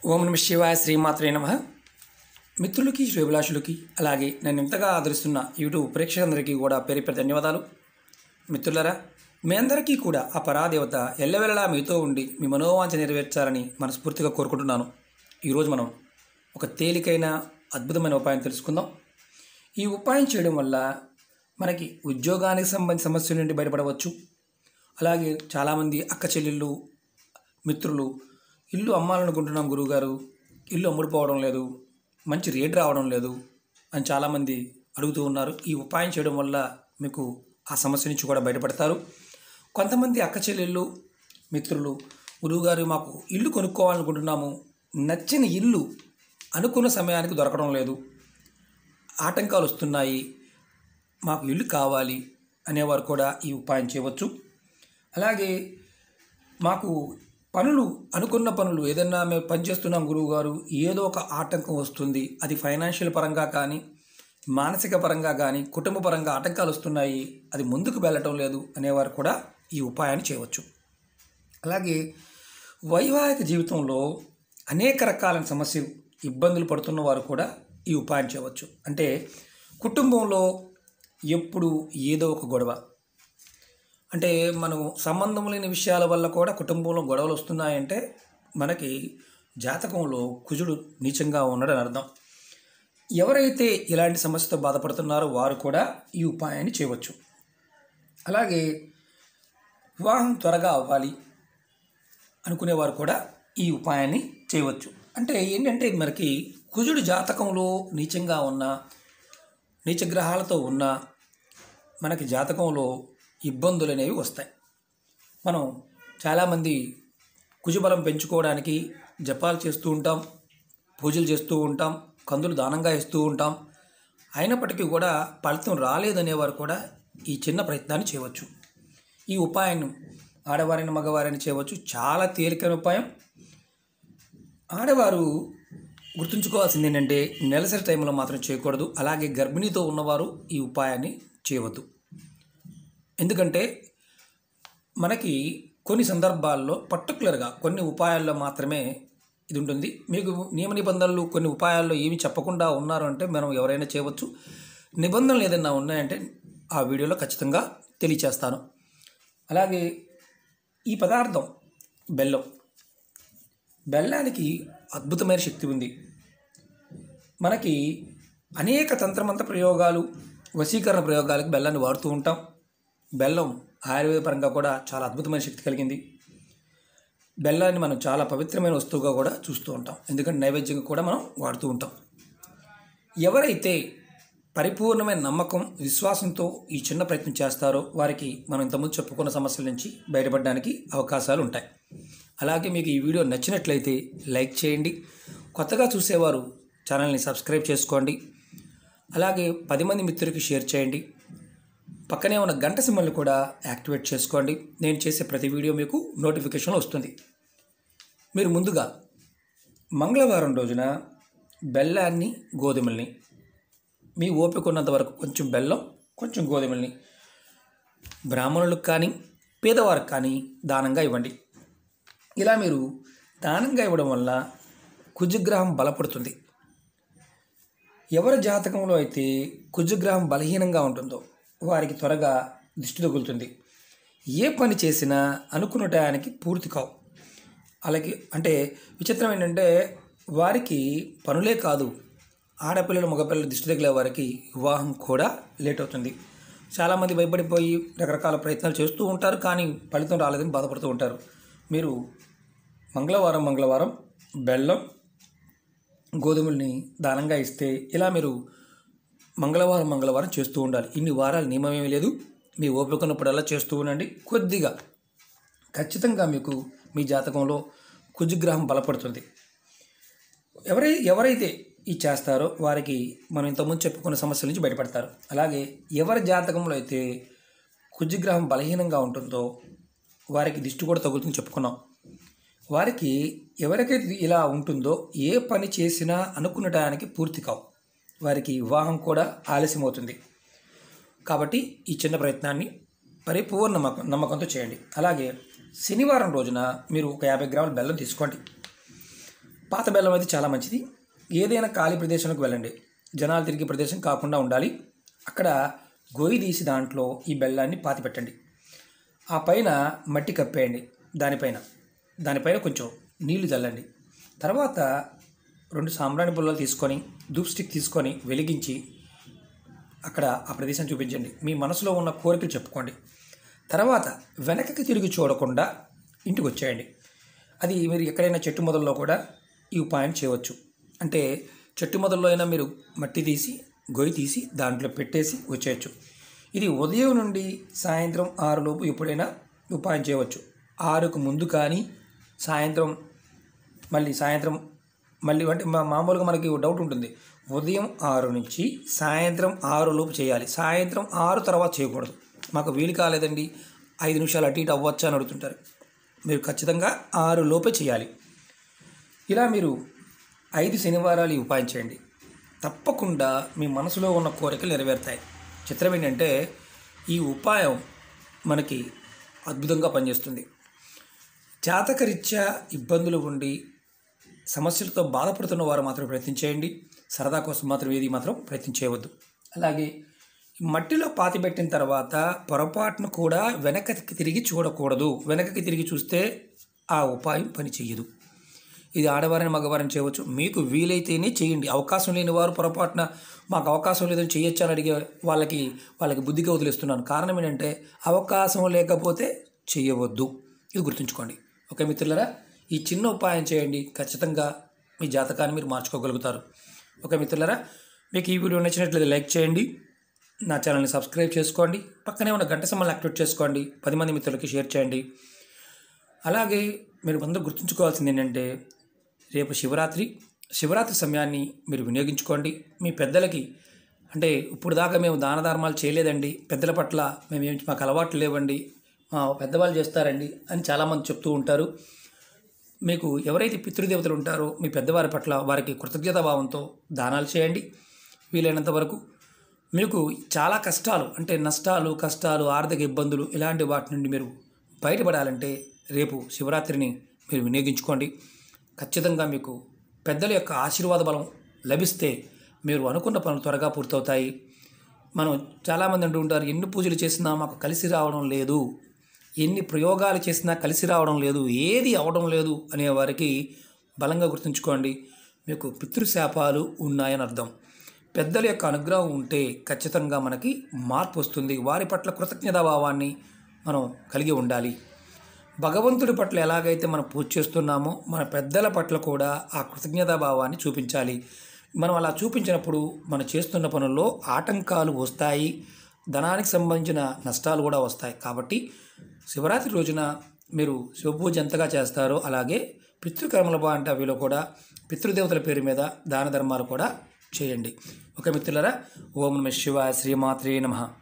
ఓం నమ శివాయ శ్రీమాత్రే నమ మిత్రులకి శ్రేభిలాషులకి అలాగే నన్ను ఇంతగా ఆదరిస్తున్న యూట్యూబ్ ప్రేక్షకులందరికీ కూడా పేరు పేరు ధన్యవాదాలు మిత్రులరా మీ అందరికీ కూడా ఆ పరాదేవత ఎల్లవెల్లలా మీతో ఉండి మీ మనోవాంఛ నెరవేర్చాలని మనస్ఫూర్తిగా కోరుకుంటున్నాను ఈరోజు మనం ఒక తేలికైన అద్భుతమైన ఉపాయం తెలుసుకుందాం ఈ ఉపాయం చేయడం వల్ల మనకి ఉద్యోగానికి సంబంధించిన సమస్యల నుండి బయటపడవచ్చు అలాగే చాలామంది అక్క చెల్లెళ్ళు మిత్రులు ఇల్లు అమ్మాలనుకుంటున్నాం గురువుగారు ఇల్లు అమ్ముడుపోవడం లేదు మంచి రేట్ రావడం లేదు అని చాలామంది అడుగుతూ ఉన్నారు ఈ ఉపాయం చేయడం వల్ల మీకు ఆ సమస్య నుంచి కూడా బయటపడతారు కొంతమంది అక్క చెల్లెళ్ళు మిత్రులు గురువుగారు మాకు ఇల్లు కొనుక్కోవాలనుకుంటున్నాము నచ్చిన ఇల్లు అనుకున్న సమయానికి దొరకడం లేదు ఆటంకాలు వస్తున్నాయి మాకు ఇల్లు కావాలి అనేవారు కూడా ఈ ఉపాయం చేయవచ్చు అలాగే మాకు పనులు అనుకున్న పనులు ఏదన్నా మేము పనిచేస్తున్నాం గురువు గారు ఏదో ఒక ఆటంకం వస్తుంది అది ఫైనాన్షియల్ పరంగా కానీ మానసిక పరంగా కానీ కుటుంబ పరంగా ఆటంకాలు వస్తున్నాయి అది ముందుకు వెళ్ళటం లేదు అనేవారు కూడా ఈ ఉపాయాన్ని చేయవచ్చు అలాగే వైవాహిక జీవితంలో అనేక రకాలైన సమస్యలు ఇబ్బందులు పడుతున్న వారు కూడా ఈ ఉపాయం చేయవచ్చు అంటే కుటుంబంలో ఎప్పుడు ఏదో ఒక గొడవ అంటే మనం సంబంధం లేని విషయాల వల్ల కూడా కుటుంబంలో గొడవలు వస్తున్నాయంటే మనకి జాతకంలో కుజుడు నీచంగా ఉన్నాడని అర్థం ఎవరైతే ఇలాంటి సమస్యతో బాధపడుతున్నారో వారు కూడా ఈ ఉపాయాన్ని చేయవచ్చు అలాగే వివాహం త్వరగా అవ్వాలి అనుకునేవారు కూడా ఈ ఉపాయాన్ని చేయవచ్చు అంటే ఏంటంటే మనకి కుజుడు జాతకంలో నీచంగా ఉన్న నీచగ్రహాలతో ఉన్న మనకి జాతకంలో ఇబ్బందులు అనేవి వస్తాయి మనం చాలామంది కుజబలం పెంచుకోవడానికి జపాలు చేస్తూ ఉంటాం పూజలు చేస్తూ ఉంటాం కందులు దానంగా ఇస్తూ ఉంటాం అయినప్పటికీ కూడా ఫలితం రాలేదనేవారు కూడా ఈ చిన్న ప్రయత్నాన్ని చేయవచ్చు ఈ ఉపాయాన్ని ఆడవారిని మగవారిని చేయవచ్చు చాలా తేలికైన ఉపాయం ఆడవారు గుర్తుంచుకోవాల్సింది ఏంటంటే నెలసరి టైంలో మాత్రం చేయకూడదు అలాగే గర్భిణీతో ఉన్నవారు ఈ ఉపాయాన్ని చేయవద్దు ఎందుకంటే మనకి కొన్ని సందర్భాల్లో పర్టికులర్గా కొన్ని ఉపాయాల్లో మాత్రమే ఇది ఉంటుంది మీకు నియమ నిబంధనలు కొన్ని ఉపాయాల్లో ఏమి చెప్పకుండా ఉన్నారు అంటే మనం ఎవరైనా చేయవచ్చు నిబంధనలు ఏదైనా ఉన్నాయంటే ఆ వీడియోలో ఖచ్చితంగా తెలియచేస్తాను అలాగే ఈ పదార్థం బెల్లం బెల్లానికి అద్భుతమైన శక్తి ఉంది మనకి అనేక తంత్రమంత్ర ప్రయోగాలు వశీకరణ ప్రయోగాలకు బెల్లాన్ని వాడుతూ ఉంటాం బెల్లం ఆయుర్వేద పరంగా కూడా చాలా అద్భుతమైన శక్తి కలిగింది బెల్లాన్ని మనం చాలా పవిత్రమైన వస్తువుగా కూడా చూస్తూ ఉంటాం ఎందుకంటే నైవేద్యంగా కూడా మనం వాడుతూ ఉంటాం ఎవరైతే పరిపూర్ణమైన నమ్మకం విశ్వాసంతో ఈ చిన్న ప్రయత్నం చేస్తారో వారికి మనం ఇంతకుముందు చెప్పుకున్న సమస్యల నుంచి బయటపడడానికి అవకాశాలు ఉంటాయి అలాగే మీకు ఈ వీడియో నచ్చినట్లయితే లైక్ చేయండి కొత్తగా చూసేవారు ఛానల్ని సబ్స్క్రైబ్ చేసుకోండి అలాగే పది మంది మిత్రులకి షేర్ చేయండి పక్కనే ఉన్న గంట సింబల్ని కూడా యాక్టివేట్ చేసుకోండి నేను చేసే ప్రతి వీడియో మీకు నోటిఫికేషన్ వస్తుంది మీరు ముందుగా మంగళవారం రోజున బెల్లాన్ని గోధుమల్ని మీ ఓపిక ఉన్నంత వరకు కొంచెం బెల్లం కొంచెం గోధుమల్ని బ్రాహ్మణులకు కానీ పేదవారికి కానీ దానంగా ఇవ్వండి ఇలా మీరు దానంగా ఇవ్వడం వల్ల కుజగ్రహం బలపడుతుంది ఎవరి జాతకంలో అయితే కుజగ్రహం బలహీనంగా ఉంటుందో వారికి త్వరగా దిష్టి తగులుతుంది ఏ పని చేసినా అనుకున్న టయానికి పూర్తి కావు అలాగే అంటే విచిత్రం ఏంటంటే వారికి పనులే కాదు ఆడపిల్లలు మగపిల్లలు దిష్టి తగిలే వారికి వివాహం కూడా లేట్ అవుతుంది చాలామంది భయపడిపోయి రకరకాల ప్రయత్నాలు చేస్తూ ఉంటారు కానీ ఫలితం రాలేదని బాధపడుతూ ఉంటారు మీరు మంగళవారం మంగళవారం బెల్లం గోధుమల్ని దానంగా ఇస్తే ఇలా మీరు మంగళవారం మంగళవారం చేస్తూ ఉండాలి ఇన్ని వారాలు నియమమేమీ లేదు మీ ఓపిక ఉన్నప్పుడల్లా చేస్తూ ఉండండి కొద్దిగా ఖచ్చితంగా మీకు మీ జాతకంలో కుజగ్రహం బలపడుతుంది ఎవరై ఎవరైతే ఈ చేస్తారో వారికి మనం ఇంతకుముందు చెప్పుకున్న సమస్యల నుంచి బయటపడతారు అలాగే ఎవరి జాతకంలో అయితే కుజగ్రహం బలహీనంగా ఉంటుందో వారికి దిష్టి కూడా తగులుతుంది చెప్పుకున్నాం వారికి ఎవరికైతే ఇలా ఉంటుందో ఏ పని చేసినా అనుకున్న టయానికి పూర్తి కావు వారికి వివాహం కూడా ఆలస్యం అవుతుంది కాబట్టి ఈ చిన్న ప్రయత్నాన్ని పరిపూర్ణ నమ్మకం నమ్మకంతో చేయండి అలాగే శనివారం రోజున మీరు ఒక యాభై గ్రాముల బెల్లం తీసుకోండి పాత బెల్లం అయితే చాలా మంచిది ఏదైనా ఖాళీ ప్రదేశానికి వెళ్ళండి జనాలు తిరిగే ప్రదేశం కాకుండా ఉండాలి అక్కడ గొయ్యి తీసి దాంట్లో ఈ బెల్లాన్ని పాతి పెట్టండి ఆ పైన మట్టి కప్పేయండి దానిపైన దానిపైన కొంచెం నీళ్లు చల్లండి తర్వాత రెండు సాంబ్రాణి పుల్లలు తీసుకొని ధూప్ స్టిక్ తీసుకొని వెలిగించి అక్కడ ఆ ప్రదేశం చూపించండి మీ మనసులో ఉన్న కోరికలు చెప్పుకోండి తర్వాత వెనకకి తిరిగి చూడకుండా ఇంటికి వచ్చేయండి అది మీరు ఎక్కడైనా చెట్టు మొదల్లో కూడా ఈ ఉపాయం చేయవచ్చు అంటే చెట్టు మొదల్లో అయినా మీరు మట్టి తీసి గొయ్యి తీసి దాంట్లో పెట్టేసి వచ్చేయచ్చు ఇది ఉదయం నుండి సాయంత్రం ఆరులోపు ఎప్పుడైనా ఉపాయం చేయవచ్చు ఆరుకు ముందు కానీ సాయంత్రం మళ్ళీ సాయంత్రం మళ్ళీ అంటే మా మామూలుగా మనకి ఓ డౌట్ ఉంటుంది ఉదయం ఆరు నుంచి సాయంత్రం ఆరు లోపు చేయాలి సాయంత్రం ఆరు తర్వాత చేయకూడదు మాకు వీలు కాలేదండి ఐదు నిమిషాలు అటు ఇటు అవ్వచ్చా అని అడుగుతుంటారు మీరు ఖచ్చితంగా ఆరు లోపే చేయాలి ఇలా మీరు ఐదు శనివారాలు ఈ ఉపాయం చేయండి తప్పకుండా మీ మనసులో ఉన్న కోరికలు నెరవేరుతాయి చిత్రం ఏంటంటే ఈ ఉపాయం మనకి అద్భుతంగా పనిచేస్తుంది జాతకరీత్యా ఇబ్బందులు ఉండి సమస్యలతో బాధపడుతున్న వారు మాత్రం ప్రయత్నం చేయండి సరదా కోసం మాత్రం ఏది మాత్రం ప్రయత్నం చేయవద్దు అలాగే మట్టిలో పాతి పెట్టిన తర్వాత పొరపాటును కూడా వెనకకి తిరిగి చూడకూడదు వెనకకి తిరిగి చూస్తే ఆ ఉపాయం పని చేయదు ఇది ఆడవారిని మగవారిని చేయవచ్చు మీకు వీలైతేనే చేయండి అవకాశం లేని వారు పొరపాటున మాకు అవకాశం లేదని చేయొచ్చు అని అడిగే వాళ్ళకి వాళ్ళకి బుద్ధిగా వదిలేస్తున్నాను కారణం ఏంటంటే అవకాశం లేకపోతే చేయవద్దు ఇది గుర్తుంచుకోండి ఓకే మిత్రులరా ఈ చిన్న ఉపాయం చేయండి ఖచ్చితంగా మీ జాతకాన్ని మీరు మార్చుకోగలుగుతారు ఓకే మిత్రులరా మీకు ఈ వీడియో నచ్చినట్లయితే లైక్ చేయండి నా ఛానల్ని సబ్స్క్రైబ్ చేసుకోండి పక్కనే ఉన్న గంట సమ్మల్ని యాక్టివేట్ చేసుకోండి పది మంది మిత్రులకి షేర్ చేయండి అలాగే మీరు అందరూ గుర్తుంచుకోవాల్సింది ఏంటంటే రేపు శివరాత్రి శివరాత్రి సమయాన్ని మీరు వినియోగించుకోండి మీ పెద్దలకి అంటే ఇప్పుడు దాకా మేము దాన ధర్మాలు చేయలేదండి పెద్దల పట్ల మేము ఏం మాకు అలవాట్లు లేవండి మా పెద్దవాళ్ళు చేస్తారండి అని చాలామంది చెప్తూ ఉంటారు మీకు ఎవరైతే పితృదేవతలు ఉంటారో మీ పెద్దవారి పట్ల వారికి కృతజ్ఞతా భావంతో దానాలు చేయండి వీలైనంత వరకు మీకు చాలా కష్టాలు అంటే నష్టాలు కష్టాలు ఆర్థిక ఇబ్బందులు ఇలాంటి వాటి నుండి మీరు బయటపడాలంటే రేపు శివరాత్రిని మీరు వినియోగించుకోండి ఖచ్చితంగా మీకు పెద్దల యొక్క ఆశీర్వాద బలం లభిస్తే మీరు అనుకున్న పనులు త్వరగా పూర్తవుతాయి మనం చాలామంది అంటూ ఉంటారు ఎన్ని పూజలు చేసినా మాకు కలిసి రావడం లేదు ఎన్ని ప్రయోగాలు చేసినా కలిసి రావడం లేదు ఏది అవడం లేదు అనే వారికి బలంగా గుర్తుంచుకోండి మీకు పితృశాపాలు ఉన్నాయని అర్థం పెద్దల యొక్క అనుగ్రహం ఉంటే ఖచ్చితంగా మనకి మార్పు వస్తుంది వారి పట్ల కృతజ్ఞతాభావాన్ని మనం కలిగి ఉండాలి భగవంతుడి పట్ల ఎలాగైతే మనం పూజ చేస్తున్నామో మన పెద్దల పట్ల కూడా ఆ కృతజ్ఞతాభావాన్ని చూపించాలి మనం అలా చూపించినప్పుడు మనం చేస్తున్న పనుల్లో ఆటంకాలు వస్తాయి ధనానికి సంబంధించిన నష్టాలు కూడా వస్తాయి కాబట్టి శివరాత్రి రోజున మీరు శివపూజ ఎంతగా చేస్తారో అలాగే పితృకర్మల బాంట అవిలో కూడా పితృదేవతల పేరు మీద దాన ధర్మాలు కూడా చేయండి ఒక మిత్రులరా ఓం నమ శివాయ శ్రీమాత్రే నమః